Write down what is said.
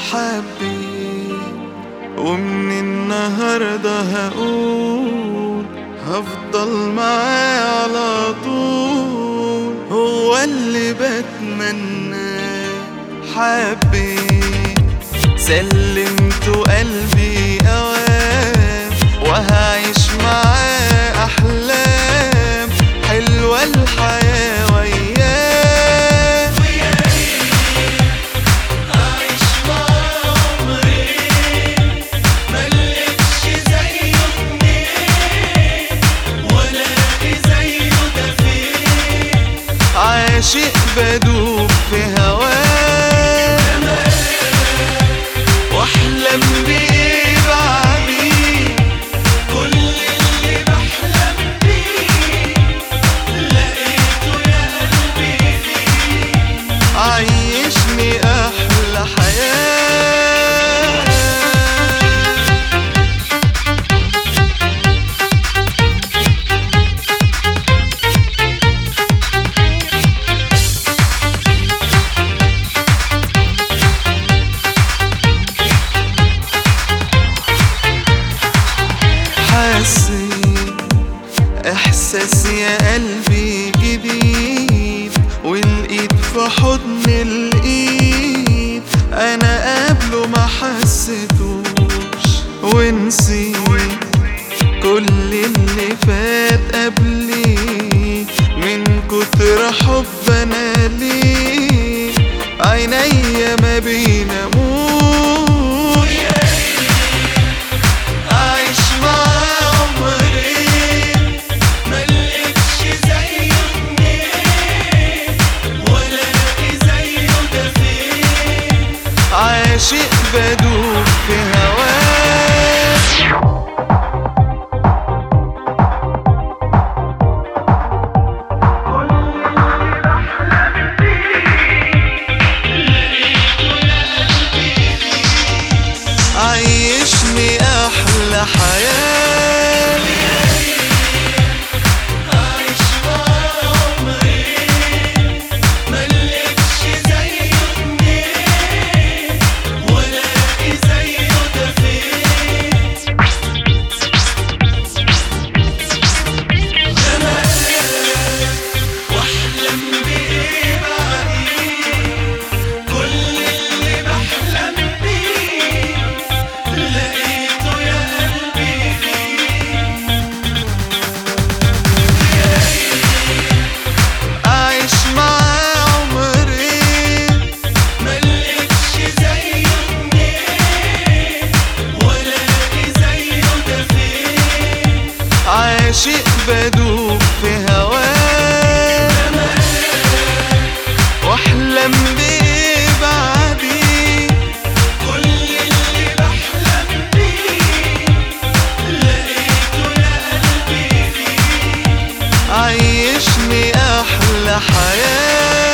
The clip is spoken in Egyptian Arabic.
حبيت ومن النهاردة هقول هفضل معاه على طول هو اللي بتمناه حبيت سلمت قلبي أوام وهعيش معاه أحلام حلوة الحياة وياه عايش معاه عمري ملقتش زيه اتنين ولا الاقي زيه ده فين عاشق بدوب في هواه واحلم بيه بعديه كل اللي بحلم بيه لقيته يا قلبي فيه عيشني احلى حياه حسيت احساس يا قلبي جديد والايد في حضن الايد انا قبله ما حسيتوش ونسيت كل اللي فات قبلي من كتر حب انا ليه عينيا ما بيناموش عايش معاه عمري ملقتش زيه اتنين ولا الاقي زيه ده فين عاشق بدوب في هواه عيشني احلى حياه عايش معاه عمري ملقتش زيه اتنين ولا الاقي زيه ده فين واحلم بيه بعديه كل اللي بحلم بيه لقيته يا قلبي فيه عايش معاه عمري ملقتش زيه اتنين ولا الاقي زيه ده فين عاشق بدوب في هواه واحلم بيه بعديه كل اللي بحلم بيه لقيته يا قلبي فيه عيشني احلى حياه